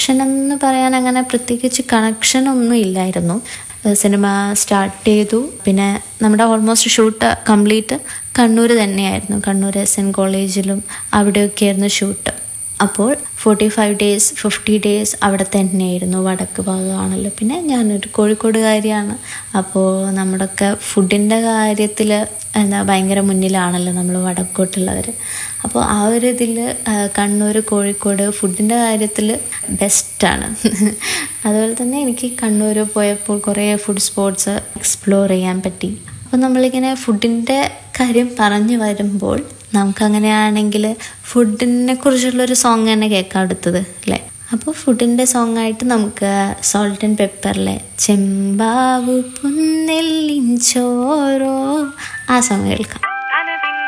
connection എന്ന് പറയാൻ അങ്ങനെ പ്രത്യേകിച്ച് കണക്ഷൻ ഒന്നും ഇല്ലായിരുന്നു സിനിമ സ്റ്റാർട്ട് ചെയ്തു പിന്നെ നമ്മുടെ ഓൾമോസ്റ്റ് ഷൂട്ട് കംപ്ലീറ്റ് കണ്ണൂർ തന്നെയായിരുന്നു കണ്ണൂർ എസ് എൻ കോളേജിലും അവിടെയൊക്കെയായിരുന്നു ഷൂട്ട് അപ്പോൾ forty five days fifty days അവിടെ തന്നെയായിരുന്നു വടക്ക് ഭാഗമാണല്ലോ പിന്നെ ഞാനൊരു കോഴിക്കോടുകാരിയാണ് അപ്പോൾ നമ്മുടെയൊക്കെ ഫുഡിൻ്റെ കാര്യത്തിൽ എന്താ ഭയങ്കര മുന്നിലാണല്ലോ നമ്മൾ വടക്കോട്ടുള്ളവർ അപ്പോൾ ആ ഒരു ഇതിൽ കണ്ണൂർ കോഴിക്കോട് ഫുഡിൻ്റെ കാര്യത്തിൽ ബെസ്റ്റാണ് അതുപോലെ തന്നെ എനിക്ക് കണ്ണൂർ പോയപ്പോൾ കുറേ ഫുഡ് സ്പോട്ട്സ് എക്സ്പ്ലോർ ചെയ്യാൻ പറ്റി അപ്പോൾ നമ്മളിങ്ങനെ ഫുഡിൻ്റെ കാര്യം പറഞ്ഞു വരുമ്പോൾ നമുക്കങ്ങനെയാണെങ്കിൽ ഫുഡിനെ കുറിച്ചുള്ളൊരു സോങ് തന്നെ കേൾക്കാം അടുത്തത് അല്ലേ അപ്പോൾ ഫുഡിൻ്റെ സോങ് ആയിട്ട് നമുക്ക് സോൾട്ട് ആൻഡ് പെപ്പറിലെ ചെമ്പാവു പുന്നെല്ലിൻ ചോരോ ആ സോങ് കേൾക്കാം